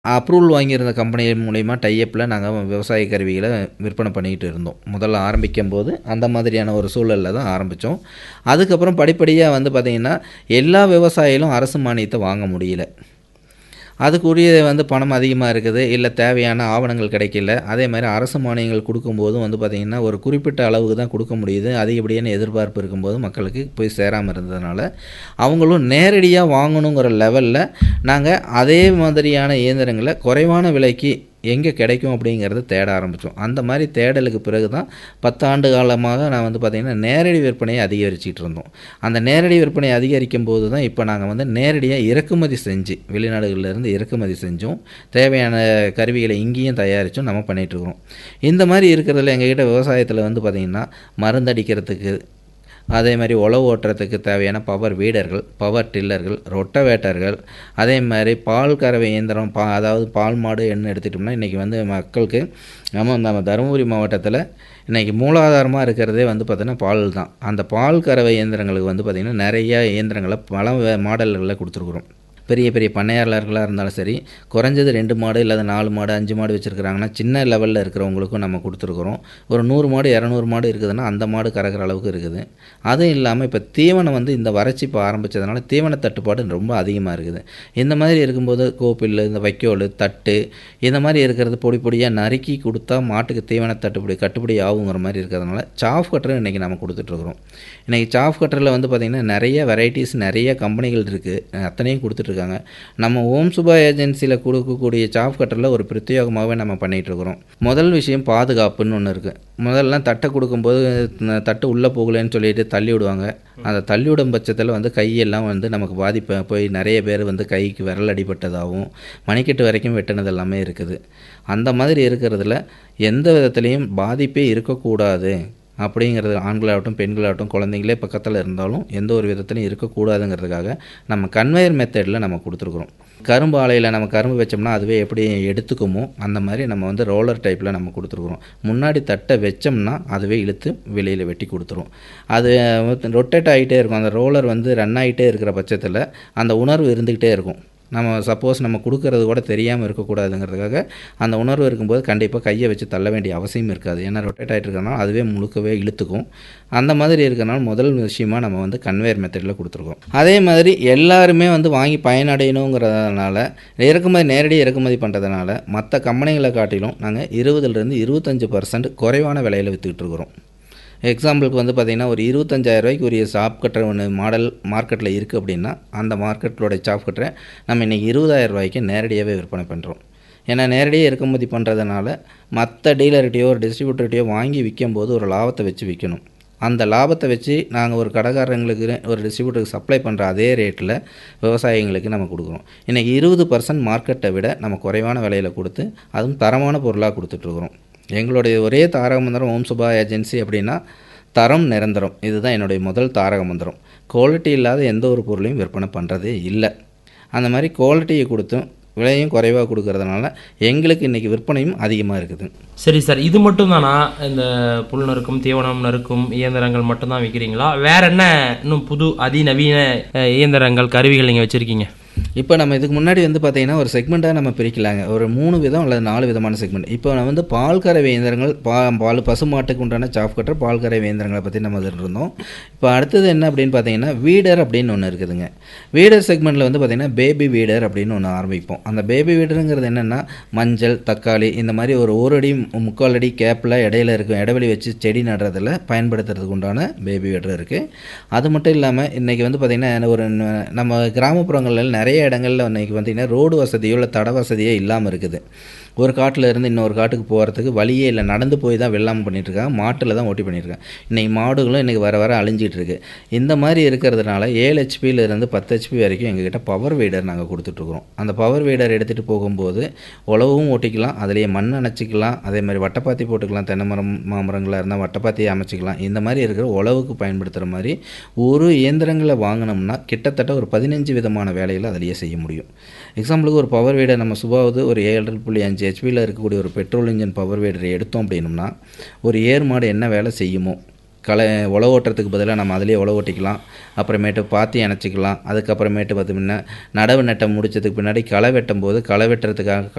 Approval வாங்கியிருந்த company மூலியமா டை அப்ல நாங்க விவசாய கருவிகள விற்பனை பண்ணிக்கிட்டு இருந்தோம். முதல்ல ஆரம்பிக்கும்போது அந்த மாதிரியான ஒரு சூழல்ல தான் ஆரம்பிச்சோம். அதுக்கப்புறம் படிப்படியா வந்து பார்த்தீங்கன்னா, எல்லா விவசாயிகளும் அரசு மானியத்த வாங்க முடியல. அதுக்குரிய வந்து பணம் அதிகமா இருக்குது. இல்ல தேவையான ஆவணங்கள் கிடைக்கல. அதே மாரி அரசு மானியங்கள் குடுக்கும்போதும் வந்து பார்த்தீங்கன்னா, ஒரு குறிப்பிட்ட அளவுக்கு தான் குடுக்க முடியுது. அதிகப்படியான எதிர்பார்ப்பு இருக்கும்போது மக்களுக்கு போய் சேராம இருந்ததுனால, அவங்களும் நேரடியா வாங்கணுங்கிற லெவல்ல நாங்க அதே மாதிரியான இயந்திரங்கள குறைவான விலைக்கு எங்க கிடைக்கும் அப்படிங்கிறத தேட ஆரம்பிச்சோம். அந்த மாரி தேடலுக்கு பிறகு தான் 10 ஆண்டு காலமாக நான் வந்து பார்த்தீங்கன்னா, நேரடி விற்பனைய அதிகரிச்சுட்டு இருந்தோம். அந்த நேரடி விற்பனை அதிகரிக்கும்போது தான் இப்ப நாங்க வந்து நேரடியா இறக்குமதி செஞ்சு, வெளிநாடுகள்ல இருந்து இறக்குமதி செஞ்சும், தேவையான கருவிகள இங்கேயும் தயாரிச்சும் நம்ம பண்ணிட்டு இருக்கிறோம். இந்த மாரி இருக்கிறதுல எங்ககிட்ட விவசாயத்தில வந்து பார்த்தீங்கன்னா, மருந்தடிக்கிறதுக்கு, அதே மாரி உழவு ஓட்டுறதுக்கு தேவையான பவர் வீடர்கள், பவர் டில்லர்கள், ரொட்டவேட்டர்கள், அதே மாரி பால் கறவை இயந்திரம் பா அதாவது பால் மாடுன்னு எடுத்துட்டோம்னா, இன்னைக்கு வந்து மக்களுக்கு நம்ம நம்ம தருமபுரி மாவட்டத்தில இன்னைக்கு மூலாதாரமா இருக்கிறதே வந்து பார்த்தீங்கன்னா, பால் தான். அந்த பால் கறவை இயந்திரங்களுக்கு வந்து பார்த்தீங்கன்னா, நெறைய இயந்திரங்கள பல மாடல்கள்ல குடுத்துருக்குறோம். பெரிய பெரிய பண்ணையாளர்களா இருந்தாலும் சரி, குறைஞ்சது 2 மாடு இல்ல 4 மாடு, 5 மாடு வச்சிருக்கிறாங்கன்னா, சின்ன லெவல்ல இருக்கிறவங்களுக்கும் நம்ம குடுத்துருக்குறோம். ஒரு 100 மாடு, 200 மாடு இருக்குதுன்னா, அந்த மாடு கறக்கிற அளவுக்கு இருக்குது. அதுவும் இல்லாம இப்ப தீவனம் வந்து இந்த வறட்சி இப்ப ஆரம்பிச்சதுனால, தீவன தட்டுப்பாடு ரொம்ப அதிகமா இருக்குது. இந்த மாதிரி இருக்கும்போது கோப்பில்லு, இந்த வைக்கோலு, தட்டு இந்த மாரி இருக்கிறது பொடி பொடியா நறுக்கி குடுத்தா மாட்டுக்கு தீவன தட்டுப்படி கட்டுப்படி ஆகுங்கிற மாரி இருக்கிறதுனால, சாஃப் கட்டர் இன்னைக்கு நம்ம குடுத்துட்டு இருக்கிறோம். இன்னைக்கு சாஃப் கட்டர்ல வந்து பார்த்தீங்கன்னா, நெறைய வெரைட்டீஸ் நெறைய கம்பெனிகள் இருக்கு. அத்தனையும் குடுத்துட்டு இருக்காங்க. நம்ம ஓம் சுபா ஏஜென்சில குடுக்கக்கூடிய சாஃப் கட்டர்ல ஒரு பிரத்யேகமாவே நம்ம பண்ணிட்டு இருக்கிறோம். முதல் விஷயம் பாதுகாப்புன்னு ஒண்ணு இருக்கு. முதல்லாம் தட்ட குடுக்கும்போது தட்டு உள்ள போகலன்னு சொல்லிட்டு தள்ளி விடுவாங்க. அந்த தள்ளி விடும் பட்சத்தில வந்து கையெல்லாம் வந்து நமக்கு பாதிப்பு போய் நெறைய பேர் வந்து கைக்கு விரல் அடிபட்டதாவும், மணிக்கட்டு வரைக்கும் வெட்டுனது எல்லாமே இருக்குது. அந்த மாதிரி இருக்கிறதுல, எந்த விதத்திலயும் பாதிப்பே இருக்கக்கூடாது. அப்படிங்கிறது ஆண்களாகட்டும், பெண்களாகட்டும், குழந்தைங்களே பக்கத்தில இருந்தாலும், எந்த ஒரு விதத்திலயும் இருக்கக்கூடாதுங்கிறதுக்காக, நம்ம கன்வேயர் மெத்தட்ல நம்ம குடுத்துருக்குறோம். கரும்பு ஆலையில நம்ம கரும்பு வச்சோம்னா, அதுவே எப்படி எடுத்துக்குமோ, அந்த மாரி நம்ம வந்து ரோலர் டைப்ல நம்ம குடுத்துருக்குறோம். முன்னாடி தட்ட வச்சோம்னா, அதுவே இழுத்து வெளியில வெட்டி குடுத்துரும். அது ரொட்டேட் ஆயிட்டே இருக்கும். அந்த ரோலர் வந்து ரன் ஆயிட்டே இருக்கிற பட்சத்தில, அந்த உணர்வு இருந்துகிட்டே இருக்கும். நம்ம சப்போஸ் நம்ம குடுக்கறது கூட தெரியாம இருக்கக்கூடாதுங்கிறதுக்காக, அந்த உணர்வு இருக்கும்போது கண்டிப்பா கைய வச்சு தள்ள வேண்டிய அவசியம் இருக்காது. ஏன்னா ரொட்டேட் ஆயிட்டு இருக்கிறனால, அதுவே முழுக்கவே இழுத்துக்கும். அந்த மாதிரி இருக்கிறனால, முதல் விஷயமா நம்ம வந்து கன்வேயர் மெத்தட்ல குடுத்துருக்கோம். அதே மாதிரி எல்லாருமே வந்து வாங்கி பயனடையணுங்கிறதுனால, இறக்குமதி நேரடி இறக்குமதி பண்றதுனால, மத்த கம்பெனிகள காட்டிலும் நாங்க 20லிருந்து 25% குறைவான விலையில வித்துக்கிட்டு இருக்கிறோம். எக்ஸாம்பிளுக்கு வந்து பார்த்தீங்கன்னா, ஒரு ரூ. 25,000 உரிய சாப் கட்டர் ஒண்ணு மாடல் மார்க்கெட்ல இருக்கு அப்படின்னா, அந்த மார்க்கெட்டோட சாப் கட்டர நம்ம இன்னைக்கு ரூ. 20,000 நேரடியாவே விற்பனை பண்றோம். ஏன்னா நேரடியா இறக்குமதி பண்றதுனால, மத்த டீலர்ட்டயோ, டிஸ்ட்ரிபியூட்டர்ட்டயோ வாங்கி விக்கும்போது ஒரு லாபத்த வச்சு விக்கணும். அந்த லாபத்த வச்சு நாங்க ஒரு கடைக்காரங்களுக்கு, ஒரு டிஸ்ட்ரிபியூட்டருக்கு சப்ளை பண்ற அதே ரேட்ல விவசாயிங்களுக்கு நம்ம குடுக்குறோம். இன்னைக்கு 20% மார்க்கெட்ட விட நம்ம குறைவான விலையில குடுத்து, அதுவும் தரமான பொருளா குடுத்துட்டு இருக்கிறோம். எங்களுடைய ஒரே தாரக மந்திரம் ஓம் சுபா ஏஜென்சி அப்படின்னா, தரம் நிரந்தரம். இதுதான் என்னுடைய முதல் தாரக மந்திரம். குவாலிட்டி இல்லாத எந்த ஒரு பொருளையும் விற்பனை பண்றதே இல்ல. அந்த மாரி குவாலிட்டிய குடுத்தும், விலையும் குறைவா குடுக்கிறதுனால, எங்களுக்கு இன்னைக்கு விற்பனையும் அதிகமா இருக்குது. சரி சார். இது மட்டும் தானா? இந்த புல் நறுக்கும், தீவனம் நறுக்கும் இயந்திரங்கள் மட்டும் தான் விக்கிறீங்களா? வேற என்ன இன்னும் புது அதிநவீன அ இயந்திரங்கள், கருவிகள் நீங்க வச்சிருக்கீங்க? இப்ப நம்ம இதுக்கு முன்னாடி வந்து பார்த்தீங்கன்னா, ஒரு செக்மெண்டா நம்ம பிரிக்கலாங்க. ஒரு 3 விதம் அல்லது 4 விதமான செக்மெண்ட். இப்ப நான் வந்து பால் கறவை இயந்திரங்கள், பா பால் பசுமாட்டுக்கு உண்டான சாஃப் கட்டர், பால் கறவை இயந்திரங்கள பத்தி நம்ம இதுல இருந்தோம். இப்ப அடுத்தது என்ன அப்படின்னு பார்த்தீங்கன்னா, வீடர் அப்படின்னு ஒண்ணு இருக்குதுங்க. வீடர் செக்மெண்ட்ல வந்து பார்த்தீங்கன்னா, பேபி வீடர் அப்படின்னு ஒண்ணு ஆரம்பிப்போம். அந்த பேபி வீடர்ங்கிறது என்னன்னா, மஞ்சள், தக்காளி இந்த மாரி ஒரு 1 அடி, 3/4 அடி கேப்ல இடையில இருக்கும் இடைவெளி வச்சு செடி நடுறதுல பயன்படுத்துறதுக்கு உண்டான பேபி வீடர் இருக்கு. அது மட்டும் இல்லாம, இன்னைக்கு வந்து பார்த்தீங்கன்னா, ஒரு நம்ம கிராமப்புறங்கள்ல நெறைய இடங்கள்ல இன்னைக்கு பார்த்தீங்கன்னா, ரோடு வசதியோ, இல்ல தட வசதியோ இல்லாம இருக்குது. ஒரு காட்டுல இருந்து இன்னொரு காட்டுக்கு போறதுக்கு வழியே இல்ல. நடந்து போய் தான் வெள்ளாமை பண்ணிட்டு இருக்காங்க. மாட்டுல தான் ஓட்டி பண்ணிட்டு இருக்காங்க. இன்னைக்கு மாடுகளும் இன்னைக்கு வர வர அழிஞ்சிட்டு இருக்கு. இந்த மாரி இருக்கிறதுனால 7 ஹெச்பில இருந்து 10 ஹெச்பி வரைக்கும் எங்ககிட்ட பவர் வீடர் நாங்க குடுத்துட்டு இருக்கிறோம். அந்த பவர் வீடர் எடுத்துட்டு போகும்போது, உழவும் ஓட்டிக்கலாம், அதிலேயே மண் அணைச்சுக்கலாம், அதே மாரி வட்டப்பாத்தி போட்டுக்கலாம். தென்னை மரம், மாமரங்களா இருந்தா வட்டப்பாத்தி அமைச்சுக்கலாம். இந்த மாரி இருக்கிற உழவுக்கு பயன்படுத்துற மாரி, ஒரு இயந்திரங்கள வாங்குனோம்னா, கிட்டத்தட்ட ஒரு 15 விதமான வேலைகள அதிலேயே செய்ய முடியும். எக்ஸாம்பிளுக்கு ஒரு பவர் வீடர் நம்ம சுபாவது ஒரு 7.5 ஹெச்பில இருக்கக்கூடிய ஒரு பெட்ரோல் இன்ஜின் பவர் வீடர் எடுத்தோம் அப்படின்னோம்னா, ஒரு ஏர் மாடு என்ன வேலை செய்யுமோ, களை உழவு ஓட்டுறதுக்கு பதிலா நம்ம அதிலேயே உழவு ஓட்டிக்கலாம். அப்புறமேட்டு பாத்தி அணைச்சிக்கலாம். அதுக்கப்புறமேட்டு பார்த்தீங்கன்னா, நடவு நட்ட முடிச்சதுக்கு பின்னாடி களை வெட்டும்போது, களை வெட்டுறதுக்காக